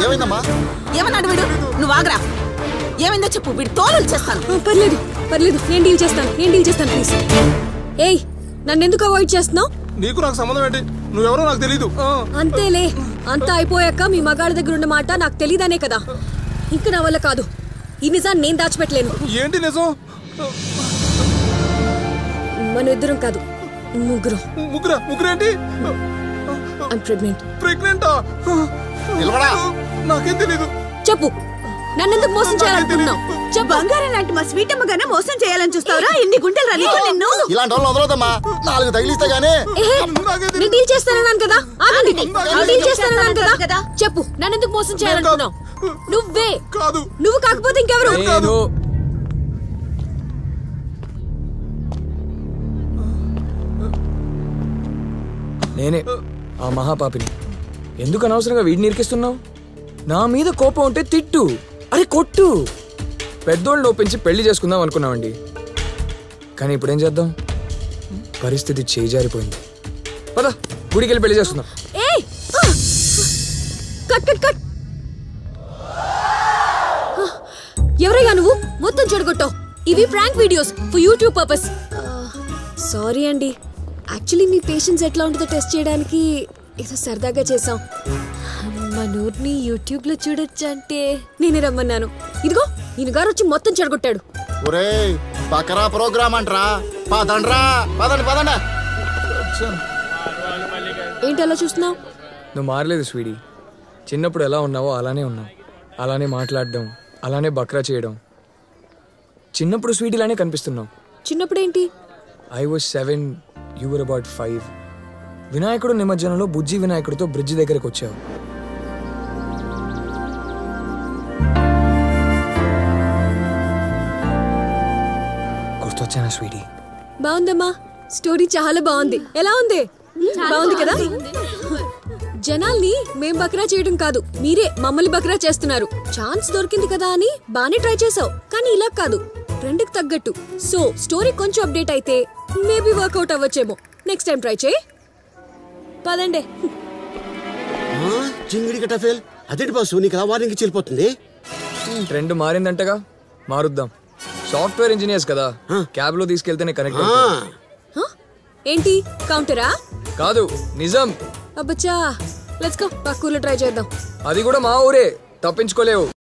ఏమైందమ్మా ఏమన్నాడు వీడు నువ్వు ఆగరా ఏమైందో చెప్పు వీడు తోలు చేస్తాను ఆ, పర్లేదు పర్లేదు నేను డీల్ చేస్తాను నేను డీల్ చేస్తాను ప్లీజ్ ఏయ్ నన్ను ఎందుకు అవాయిడ్ చేస్తున్నావు నీకు నాకు సంబంధం ఏంటి నువ్వెవరో నాకు తెలీదు ఆ. అంతేలే అంతా అయిపోయాక మీ మగాడి దగ్గర ఉన్న మాట నాకు తెలియదనే కదా ఇంకా నా వల్ల కాదు ఈ నిజాన్ని నేను దాచిపెట్టలేను ఏంటి నిజం మనం ఇద్దరం కాదు ముగ్గురం ముగ్గురా ముగ్గురేంటి ఐమ్ ప్రెగ్నెంట్ ప్రెగ్నెంటా నిలబడా నాకేం తెలీదు చెప్పు నన్నెందుకు మోసం చేయాలనుకుంటున్నావు చెప్పు బంగారం లాంటి మా స్వీట్ అమ్మగానే మోసం చేయాలని చూస్తావురా ఇన్ని గుంటలు రనీకు నిన్ను ఇలాంటి వాళ్ళు వదలదమ్మా నాలుగు తగిలిస్తే గానీ ఏహే, నాకే నేను డీల్ చేస్తానన్నాను కదా ఆగండి నేను డీల్ చేస్తానన్నాను కదా కదా. చెప్పు నన్నెందుకు మోసం చేయాలనుకున్నావు నువ్వే కాదు నువ్వు కాకపోతే ఇంకెవరు కాదు నేనే ఆ మహాపాపిని ఎందుకు అనవసరంగా వీడిని ఇరికిస్తున్నావు నా మీద కోపం ఉంటే తిట్టు అరే కొట్టు పెద్దోళ్ళని ఒప్పించి పెళ్లి చేసుకుందాం అనుకున్నామండి కానీ ఇప్పుడేం చేద్దాం పరిస్థితి చేజారిపోయింది పద గుడికి వెళ్ళి పెళ్లి చేసుకుందాం ఏయ్ ఆ! కట్ కట్ కట్ ఆ, ఎవరయ్యా నువ్వు మొత్తం చెడగొట్టావు ఇవి prank videos for YouTube purpose sorry అండి యాక్చువల్లీ మీ పేషెన్స్ ఎట్లా ఉంటుందో టెస్ట్ చేయడానికి ఏదో సరదాగా చేసాం మన ఊరిని యూట్యూబ్ లో చూడొచ్చు అంటే నేనే రమ్మన్నాను ఇదిగో ఈయన గారు వచ్చి మొత్తం చెడగొట్టాడు ఒరేయ్ బకరా ప్రోగ్రామ్ అంటరా పదండ్రా పదండి పదండి ఏంటి అలా చూస్తున్నావు నువ్వు మారలేదు స్వీడీ చిన్నప్పుడు ఎలా ఉన్నావో అలానే ఉన్నావు అలానే మాట్లాడడం అలానే బక్రా చేయడం చిన్నప్పుడు స్వీడీలానే కనిపిస్తున్నావు చిన్నప్పుడు ఏంటి I was seven your about five వినాయకుడు నిమజ్జనంలో బుజ్జి వినాయకుడితో బ్రిడ్జ్ దగ్గరకు వచ్చావు గుర్తొచ్చానా స్వీటీ బాగుందమ్మా స్టోరీ చాలా బాగుంది ఎలా ఉంది బాగుంది కదా జనాల్ని మేం బక్రా చేయడం కాదు మీరే మమ్మల్ని బక్రా చేస్తున్నారు ఛాన్స్ దొరికింది కదా అని బానే ట్రై చేసావు కానీ ఇలా కాదు ట్రెండ్ కి తగ్గట్టు సో స్టోరీ కొంచెం అప్డేట్ అయితే మేబీ వర్కౌట్ అవ్వచ్చేమో నెక్స్ట్ టైం ట్రై చేయి పదండి జింగిడి గట్ట ఫెయిల్ అదేంటి బాసు నీకు అలా వార్నింగ్ ఇచ్చి వెళ్ళిపోతుంది ట్రెండ్ మారిందంటగా మారుద్దాం సాఫ్ట్వేర్ ఇంజనీర్స్ కదా క్యాబ్ లో తీసుకెళ్తేనే కనెక్ట్ ఆ, హ? ఏంటి కౌంటరా కాదు నిజం అబ్బచ్చా లెట్స్ గో పక్కూర్లో ట్రై చేద్దాం అది కూడా మా ఊరే తప్పించుకోలేవు